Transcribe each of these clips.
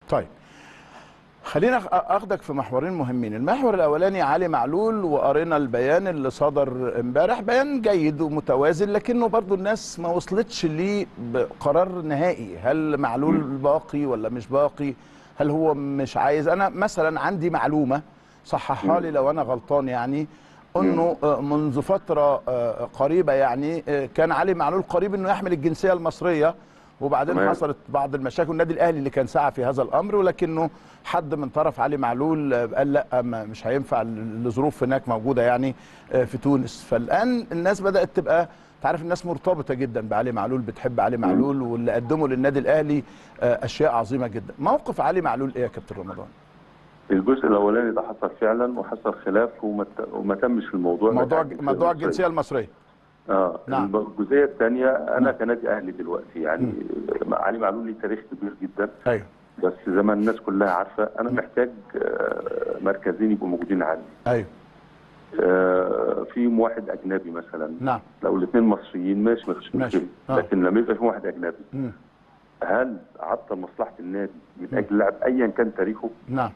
طيب خلينا أخ- اخدك في محورين مهمين المحور الاولاني علي معلول وقرينا البيان اللي صدر امبارح بيان جيد ومتوازن لكنه برضو الناس ما وصلتش ليه بقرار نهائي هل معلول باقي ولا مش باقي هل هو مش عايز انا مثلا عندي معلومه صححها لي لو انا غلطان يعني انه آه، منذ فتره آه، قريبه يعني آه، كان علي معلول قريب انه يحمل الجنسيه المصريه وبعدين تمام. حصلت بعض المشاكل النادي الاهلي اللي كان سعى في هذا الامر ولكنه حد من طرف علي معلول آه، قال لا ما- مش هينفع الظروف هناك موجوده يعني آه، في تونس فالان الناس بدات تبقى تعرف الناس مرتبطه جدا بعلي معلول بتحب علي معلول واللي قدمه للنادي الاهلي آه، اشياء عظيمه جدا موقف علي معلول ايه يا كابتن رمضان الجزء الاولاني ده حصل فعلا وحصل خلاف وما ت- وما تمش الموضوع موضوع بتاع موضوع المصرية. الجنسيه المصريه اه نعم. الجزئيه الثانيه انا كنادي اهلي دلوقتي يعني علي معلول لي تاريخ كبير جدا ايوه بس زي ما الناس كلها عارفه انا محتاج آه، مركزين يبقوا موجودين عندي ايوه آه، فيهم واحد اجنبي مثلا نعم لو الاثنين مصريين ماشي مفيش ماشي. مشكله آه. لكن لما يبقى في واحد اجنبي مم. هل عطل مصلحه النادي من اجل لاعب ايا كان تاريخه نعم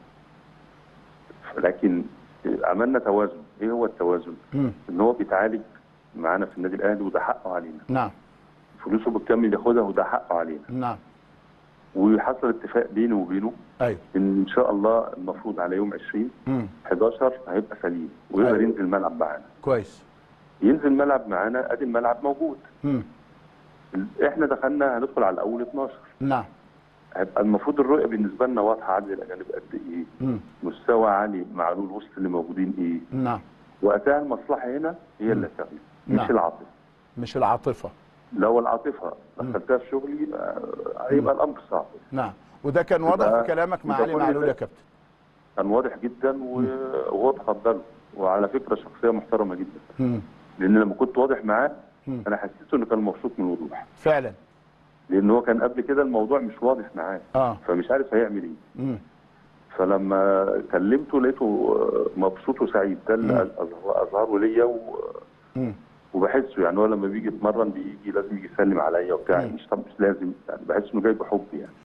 لكن عملنا توازن ايه هو التوازن مم. ان هو بيتعالج معانا في النادي الاهلي وده حقه علينا نعم فلوسه بالكامل ياخدها وده حقه علينا نعم وحصل اتفاق بيني وبينه ايوه ان ان شاء الله المفروض على يوم 20 مم. 11 هيبقى سليم ويقدر أيوة. ينزل الملعب معانا كويس ينزل الملعب معانا ادي الملعب موجود مم. احنا دخلنا هندخل على اول 12 نعم هيبقى المفروض الرؤيه بالنسبه لنا واضحه عدد الاجانب قد ايه مم. مستوى عالي معلول وسط اللي موجودين ايه نعم وقتها المصلحه هنا هي اللي هتغلب مش نعم. العاطفه مش العاطفه لو العاطفه دخلتها في شغلي آه، هيبقى الامر صعب نعم وده كان واضح في يبقى- كلامك مع يبقى علي كل معلول يا ده- كابتن كان واضح جدا و- وهو تقبله وعلى فكره شخصيه محترمه جدا مم. لان لما كنت واضح معاه مم. انا حسيته انه كان مبسوط من الوضوح فعلا لان هو كان قبل كده الموضوع مش واضح معاه اه فمش عارف هيعمل ايه مم. فلما كلمته لقيته آه، مبسوط وسعيد ده اللي مم. أظهر- اظهره ليا و- مم. وبحسه يعني هو لما بيجي يتمرن بيجي لازم يجي يسلم عليا وبتاع مم. مش طب مش لازم يعني بحس انه جاي بحب يعني